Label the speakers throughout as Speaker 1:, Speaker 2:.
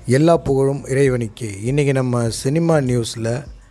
Speaker 1: எல்லா புகழும் இறைவனுக்கு இன்றைக்கி நம்ம சினிமா நியூஸில்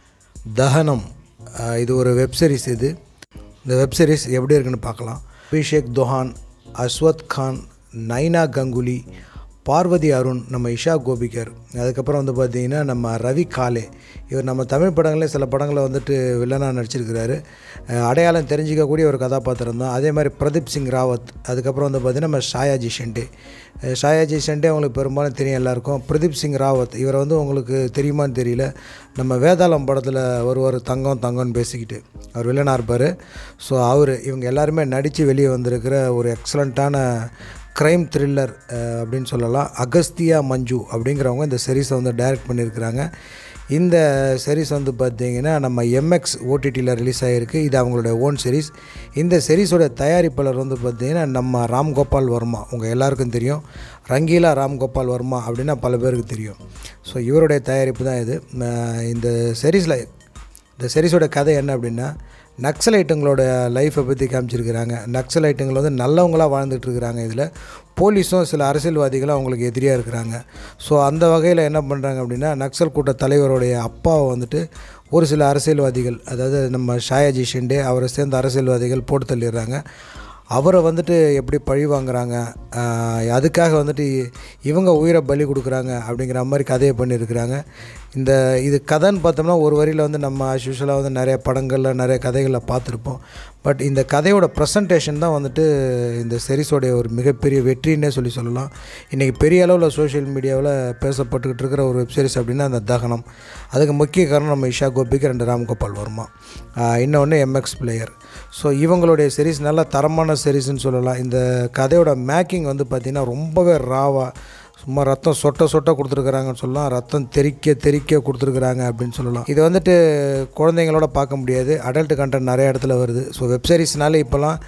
Speaker 1: தகனம் அஹ், இது ஒரு வெப் சீரிஸ் இது இந்த வெப் சீரிஸ் எப்படி இருக்குன்னு பார்க்கலாம் அபிஷேக் தொஹான் அஸ்வத் கான் நைனா கங்குலி பார்வதி அருண் நம்ம இஷா கோபிகர் அதுக்கப்புறம் வந்து பார்த்திங்கன்னா நம்ம ரவி காலே இவர் நம்ம தமிழ் படங்களே சில படங்களில் வந்துட்டு வில்லனாக நடிச்சிருக்கிறாரு அஹ், அடையாளம் தெரிஞ்சிக்கக்கூடிய ஒரு கதாபாத்திரம் தான் அதே மாதிரி பிரதீப் சிங் ராவத் அதுக்கப்புறம் வந்து பார்த்திங்கன்னா நம்ம ஷாயாஜி ஷெண்டே அஹ், ஷாயாஜி ஷெண்டே உங்களுக்கு பெரும்பாலும் தெரியும் எல்லாருக்கும் பிரதீப் சிங் ராவத் இவரை வந்து உங்களுக்கு தெரியுமான்னு தெரியல நம்ம வேதாளம் படத்தில் ஒருவர் தங்கம் தங்கம்னு பேசிக்கிட்டு அவர் வில்லனாக இருப்பார் ஸோ அவர் இவங்க எல்லாருமே நடித்து வெளியே வந்திருக்கிற ஒரு எக்ஸலண்ட்டான க்ரைம் த்ரில்லர் அப்படின்னு சொல்லலாம் அகஸ்தியா மஞ்சு அப்படிங்கிறவங்க இந்த சீரிஸை வந்து டைரக்ட் பண்ணியிருக்கிறாங்க இந்த சீரிஸ் வந்து பார்த்திங்கன்னா நம்ம எம்எக்ஸ் ஓடிடியில் ரிலீஸ் ஆகிருக்கு இது அவங்களோட ஓன் சீரிஸ் இந்த சீரிஸோட தயாரிப்பாளர் வந்து பார்த்திங்கன்னா நம்ம ராம்கோபால் வர்மா உங்கள் எல்லாருக்கும் தெரியும் ரங்கீலா ராம்கோபால் வர்மா அப்படின்னா பல பேருக்கு தெரியும் ஸோ இவருடைய தயாரிப்பு தான் இது அஹ் இந்த சீரீஸில் இந்த சீரிஸோட கதை என்ன அப்படின்னா நக்சலைட்டுங்களோட லைஃப்பை பற்றி காமிச்சிருக்கிறாங்க நக்சலைட்டுங்கள் வந்து நல்லவங்களாக வாழ்ந்துட்டு இருக்கிறாங்க இதில் போலீஸும் சில அரசியல்வாதிகளும் அவங்களுக்கு எதிரியாக இருக்கிறாங்க ஸோ அந்த வகையில் என்ன பண்ணுறாங்க அப்படின்னா நக்சல் கூட்ட தலைவருடைய அப்பாவை வந்துட்டு ஒரு சில அரசியல்வாதிகள் அதாவது நம்ம ஷாயாஜி ஷிண்டே அவரை சேர்ந்த அரசியல்வாதிகள் போட்டு தள்ளிடுறாங்க அவரை வந்துட்டு எப்படி பழி வாங்குறாங்க ஆஹ் அதுக்காக வந்துட்டு இவங்க உயிரை பலி கொடுக்குறாங்க அப்படிங்கிற மாதிரி கதையை பண்ணியிருக்கிறாங்க இந்த இது கதைன்னு பார்த்தோம்னா ஒரு வரியில் வந்து நம்ம யூஸ்வலாக வந்து நிறைய படங்களில் நிறைய கதைகளில் பார்த்துருப்போம் பட் இந்த கதையோட ப்ரெசன்டேஷன் தான் வந்துட்டு இந்த செரிஸோடைய ஒரு மிகப்பெரிய வெற்றின்னே சொல்லி சொல்லலாம் இன்றைக்கி பெரிய அளவில் சோஷியல் மீடியாவில் பேசப்பட்டுக்கிட்டு இருக்கிற ஒரு வெப்சீரிஸ் அப்படின்னா அந்த தகனம் அதுக்கு முக்கிய காரணம் நம்ம இஷா கோபிக்கு ரெண்டு ராம்கோபால் வர்மா இன்னொன்று எம்எக்ஸ் பிளேயர் ஸோ இவங்களுடைய சீரிஸ் நல்ல தரமான சீரிஸ்னு சொல்லலாம் இந்த கதையோட மேக்கிங் வந்து பார்த்திங்கன்னா ரொம்பவே ராவாக சும்மா ரத்தம் சொட்ட சொட்ட கொடுத்துருக்குறாங்கன்னு சொல்லலாம் ரத்தம் தெறிக்க தெறிக்க கொடுத்துருக்குறாங்க அப்படின்னு சொல்லலாம் இது வந்துட்டு குழந்தைங்களோட பார்க்க முடியாது அடல்ட் கண்டென்ட் நிறைய இடத்துல வருது ஸோ வெப்சீரிஸ்னாலே இப்போலாம்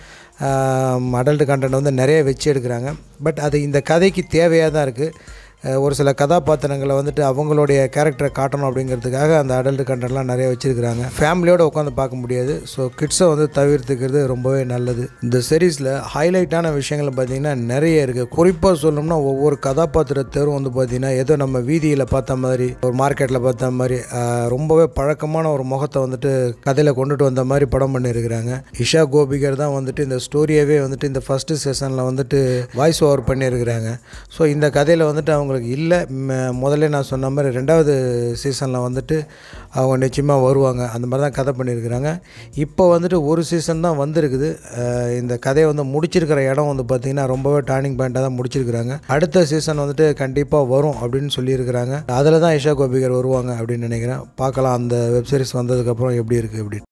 Speaker 1: அடல்ட் கண்டென்ட் வந்து நிறைய வச்சு எடுக்கிறாங்க பட் அது இந்த கதைக்கு தேவையாக தான் இருக்குது அஹ் ஒரு சில கதாபாத்திரங்களை வந்துட்டு அவங்களுடைய கேரக்டரை காட்டணும் அப்படிங்கிறதுக்காக அந்த அடல்ட் கண்டென்ட்லாம் நிறைய வச்சுருக்கிறாங்க ஃபேமிலியோடு உட்காந்து பார்க்க முடியாது ஸோ கிட்ஸை வந்து தவிர்த்துக்கிறது ரொம்பவே நல்லது இந்த சீரீஸில் ஹைலைட்டான விஷயங்கள் பார்த்திங்கன்னா நிறைய இருக்குது குறிப்பாக சொல்லணும்னா ஒவ்வொரு கதாபாத்திர தேர்வும் வந்து பார்த்திங்கன்னா ஏதோ நம்ம வீதியில் பார்த்த மாதிரி ஒரு மார்க்கெட்டில் பார்த்த மாதிரி அஹ் ரொம்பவே பழக்கமான ஒரு முகத்தை வந்துட்டு கதையில் கொண்டுட்டு வந்த மாதிரி படம் பண்ணியிருக்கிறாங்க இஷா கோபிகர் தான் வந்துட்டு இந்த ஸ்டோரியவே வந்துட்டு இந்த ஃபஸ்ட்டு செஷனில் வந்துட்டு வாய்ஸ் ஓவர் பண்ணியிருக்கிறாங்க ஸோ இந்த கதையில் வந்துட்டு அவங்களுக்கு இல்லை ம- முதல்ல நான் சொன்ன மாதிரி ரெண்டாவது சீசனில் வந்துட்டு அவங்க நிச்சயமாக வருவாங்க அந்த மாதிரி தான் கதை பண்ணியிருக்கிறாங்க இப்போ வந்துட்டு ஒரு சீசன் தான் வந்திருக்குது அஹ் இந்த கதையை வந்து முடிச்சிருக்கிற இடம் வந்து பார்த்திங்கன்னா ரொம்பவே டர்னிங் பாயிண்ட்டாக தான் முடிச்சிருக்கிறாங்க அடுத்த சீசன் வந்துட்டு கண்டிப்பாக வரும் அப்படின்னு சொல்லியிருக்கிறாங்க அதில் தான் இஷா கோபிகர் வருவாங்க அப்படின்னு நினைக்கிறேன் பார்க்கலாம் அந்த வெப்சீரிஸ் வந்ததுக்கப்புறம் எப்படி இருக்குது அப்படின்னு